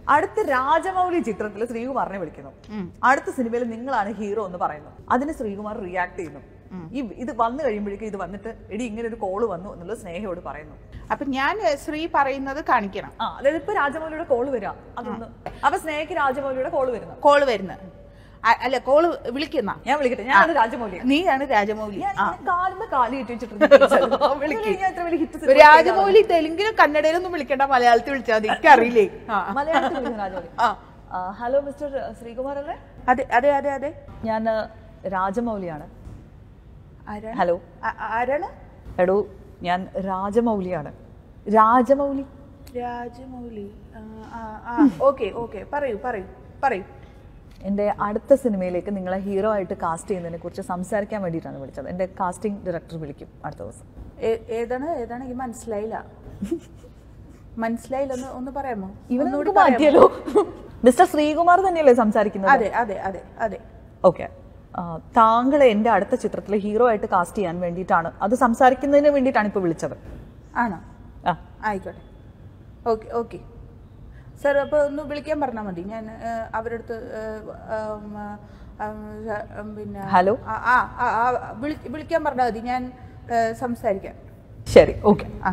അടുത്ത രാജമൗലി ചിത്രത്തിൽ ശ്രീകുമാറിനെ വിളിക്കുന്നു അടുത്ത സിനിമയിൽ നിങ്ങളാണ് ഹീറോ എന്ന് പറയുന്നു അതിന് ശ്രീകുമാർ റിയാക്ട് ചെയ്യുന്നു ഈ ഇത് വന്നു കഴിയുമ്പോഴേക്കും ഇത് വന്നിട്ട് എടി ഇങ്ങനെ ഒരു കോള് വന്നു എന്നുള്ളത് സ്നേഹയോട് പറയുന്നു അപ്പൊ ഞാൻ ഏ, ശ്രീ പറയുന്നത് കാണിക്കണം ആ അതായത് ഇപ്പൊ രാജമൗലിയുടെ കോള് വരിക അതൊന്ന് അപ്പൊ സ്നേഹയ്ക്ക് രാജമൗലിയുടെ കോള് വരുന്നു കോള് വരുന്നത് അ- അല്ല കോള് വിളിക്കുന്ന ഞാൻ വിളിക്കട്ടെ ഞാനാണ് രാജമൗലി നീയാണ് രാജമൗലി ഞാൻ ആ. ഇങ്ങനെ കാലിന് കാലി ഇട്ട് വെച്ചിട്ടുണ്ട് വിളിക്ക്. ഞാൻ ഇത്ര വലിയ ഹിറ്റ് ഒരു രാജമൗലി തെലുങ്കിലും കന്നഡയിലൊന്നും വിളിക്കണ്ട മലയാളത്തിൽ വിളിച്ചാൽ മതി എനിക്കറിയില്ലേ ആ മലയാളത്തിൽ വിളിക്കുന്ന രാജമൗലി ആ ഹലോ മിസ്റ്റർ ശ്രീകുമാർ അല്ലേ അതെ അതെ അതെ അതെ ഞാൻ രാജമൗലിയാണ് ആരാണ് ഹലോ ആ- ആരാണ് എടോ ഞാൻ രാജമൗലിയാണ് രാജമൗലി രാജമൗലി ഓക്കെ ഓക്കെ പറയൂ പറയൂ പറയൂ എൻ്റെ അടുത്ത സിനിമയിലേക്ക് നിങ്ങളെ ഹീറോ ആയിട്ട് കാസ്റ്റ് ചെയ്യുന്നതിനെ കുറിച്ച് സംസാരിക്കാൻ വേണ്ടിയിട്ടാണ് വിളിച്ചത് എൻ്റെ കാസ്റ്റിംഗ് ഡയറക്ടർ വിളിക്കും അടുത്ത ദിവസം ഏ- ഏതാണ് ഏതാണ് എനിക്ക് മനസ്സിലായില്ല മനസ്സിലായില്ല ഒന്ന് ഒന്ന് പറയാമോ ഇവനെ ഒന്നുകൂടി നമുക്ക് മാറ്റിയല്ലോ മിസ്റ്റർ ശ്രീകുമാർ തന്നെയല്ലേ സംസാരിക്കുന്നത് അതെ അതെ അതെ അതെ ഓക്കെ താങ്കളെ എൻ്റെ അടുത്ത ചിത്രത്തിൽ ഹീറോ ആയിട്ട് കാസ്റ്റ് ചെയ്യാൻ വേണ്ടിയിട്ടാണ് അത് സംസാരിക്കുന്നതിന് വേണ്ടിയിട്ടാണ് ഇപ്പോൾ വിളിച്ചത് ആണോ ആ ആയിക്കോട്ടെ ഓക്കെ ഓക്കെ സാർ അപ്പോൾ ഒന്ന് വിളിക്കാൻ പറഞ്ഞാൽ മതി ഞാൻ ഏ, അവരുടെ അടുത്ത് ഏ, ഉം, ഉം, ഉം, പിന്നെ ഹലോ? ആ ആ ആ, ആ, വിളി- വിളിക്കാൻ പറഞ്ഞാൽ മതി ഞാൻ ഏ, സംസാരിക്കാം ശരി ഓക്കെ ആ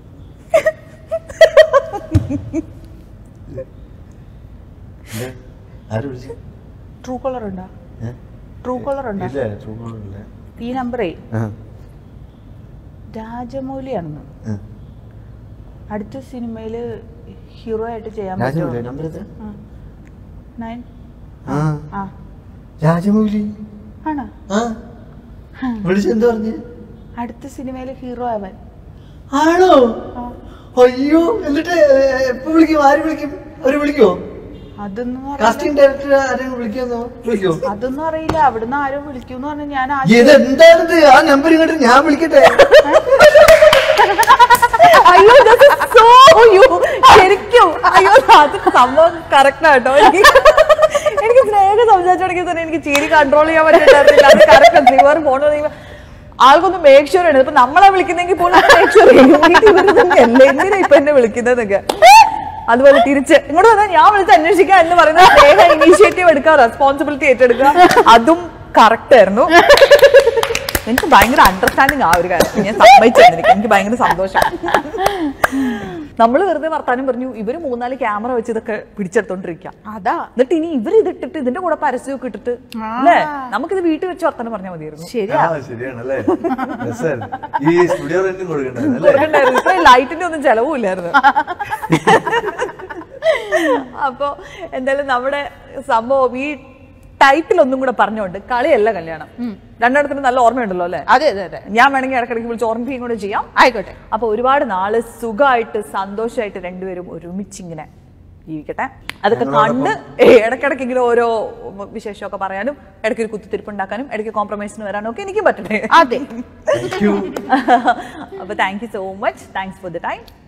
ഇല്ല. ആര് വിളിച്ചു ട്രൂ കോളർ ഉണ്ടോ ഏ? ട്രൂ കോളർ ഉണ്ടോ ഇല്ല true caller ഇല്ല. ഈ നമ്പറേ ആ, രാജമൗലിയാണെന്ന് ആ. അടുത്ത സിനിമയിൽ ഹീറോ ആയിട്ട് ചെയ്യാൻ രാജമൗലി പറ്റുമോ നമ്പർ എത്ര നയൻ ആ ആ രാജമൗലി ആണോ ആ വിളിച്ചെന്താ പറഞ്ഞു അടുത്ത സിനിമയിൽ ഹീറോ ആവാൻ ആണോ ആ അയ്യോ എന്നിട്ട് എപ്പോ വിളിക്കും ആര് വിളിക്കും അവര് വിളിക്കോ അതൊന്നും അറിയില്ല കാസ്റ്റിംഗ് ഡയറക്ടർ ആരെങ്കിലും വിളിക്കാന്നോ വിളിക്കോ അതൊന്നും അറിയില്ല അവിടുന്ന് ആരോ വിളിക്കൂന്ന് പറഞ്ഞ ഞാൻ ആ- ഇതെന്താണിത് ആ നമ്പർ ഇങ്ങോട്ട് ഞാൻ വിളിക്കട്ടെ അയ്യോ this is so you. ശരിക്കും അയ്യോ അത് സംഭവം കറക്റ്റ് ആട്ടോ എനിക്ക് എനിക്ക് സ്നേഹം സംസാരിച്ചു തുടങ്ങിയ തന്നെ എനിക്ക് ചിരി കൺട്രോൾ ചെയ്യാൻ പറ്റുന്നില്ല അത് കറക്റ്റ് ശ്രീകുമാർ ഫോൺ ആൾക്കൊന്ന് മേക്ക് ഷുവർ ആണ് ഇപ്പൊ നമ്മളെ വിളിക്കുന്നെങ്കിൽ പോലും മേക്ക് ഷുവർ അല്ലേ എന്തിനാ ഇപ്പൊ എന്നെ വിളിക്കുന്നതൊക്കെ അതുപോലെ തിരിച്ച് ഇങ്ങോട്ട് വന്നാൽ ഞാൻ വിളിച്ച് അന്വേഷിക്കാം എന്ന് പറയുന്ന സ്നേഹ ഇനീഷ്യേറ്റീവ് എടുക്കുക റെസ്പോൺസിബിലിറ്റി ഏറ്റെടുക്കുക അതും കറക്റ്റ് ആയിരുന്നു എനിക്ക് ഭയങ്കര അണ്ടർസ്റ്റാൻഡിങ് ആ ഒരു കാര്യം ഞാൻ സമ്മതിച്ചു എനിക്ക് എനിക്ക് ഭയങ്കര സന്തോഷം നമ്മൾ വെറുതെ വർത്താനം പറഞ്ഞു ഇവര് മൂന്നാല് ക്യാമറ വെച്ച് ഇതൊക്കെ പിടിച്ചെടുത്തോണ്ടിരിക്കാം അതാ എന്നിട്ട് ഇനി ഇവര് ഇതിട്ടിട്ട് ഇതിന്റെ കൂടെ പരസ്യമൊക്കെ ഇട്ടിട്ട് അല്ലേ നമുക്കിത് വീട്ടിൽ വെച്ച് വർത്താനം പറഞ്ഞാൽ മതിയായിരുന്നു ശരിയാ ആ ശരിയാണല്ലേ രസായിരുന്നു. ഈ സ്റ്റുഡിയോ റെന്റും കൊടുക്കണ്ടായിരുന്നല്ലേ കൊടുക്കണ്ടായിരുന്നു ഇത്ര ലൈറ്റിന്റെ ഒന്നും ചെലവുമില്ലായിരുന്നു അപ്പൊ എന്തായാലും നമ്മുടെ സംഭവം ഈ ടൈറ്റിൽ ഒന്നും കൂടെ പറഞ്ഞോണ്ട് കളിയല്ല കല്യാണം രണ്ടിടത്തിന് നല്ല ഓർമ്മയുണ്ടല്ലോ അല്ലെ അതെ അതെ അതെ ഞാൻ വേണമെങ്കിൽ ഇടക്കിടയ്ക്ക് വിളിച്ച് ഓർമ്മിപ്പിക്കുകയും കൂടെ ചെയ്യാം ആയിക്കോട്ടെ അപ്പൊ ഒരുപാട് നാള് സുഖമായിട്ട് സന്തോഷമായിട്ട് രണ്ടുപേരും ഒരുമിച്ചിങ്ങനെ ജീവിക്കട്ടെ അതൊക്കെ കണ്ട് ഏ, ഇടയ്ക്കിടയ്ക്കെങ്കിലും ഓരോ വിശേഷമൊക്കെ പറയാനും ഇടയ്ക്ക് ഒരു കുത്തിത്തിരിപ്പ് ഉണ്ടാക്കാനും ഇടയ്ക്ക് കോംപ്രമൈസിന് വരാനും ഒക്കെ എനിക്ക് പറ്റണേ അതെ താങ്ക് യു അപ്പൊ thank you so much thanks for the time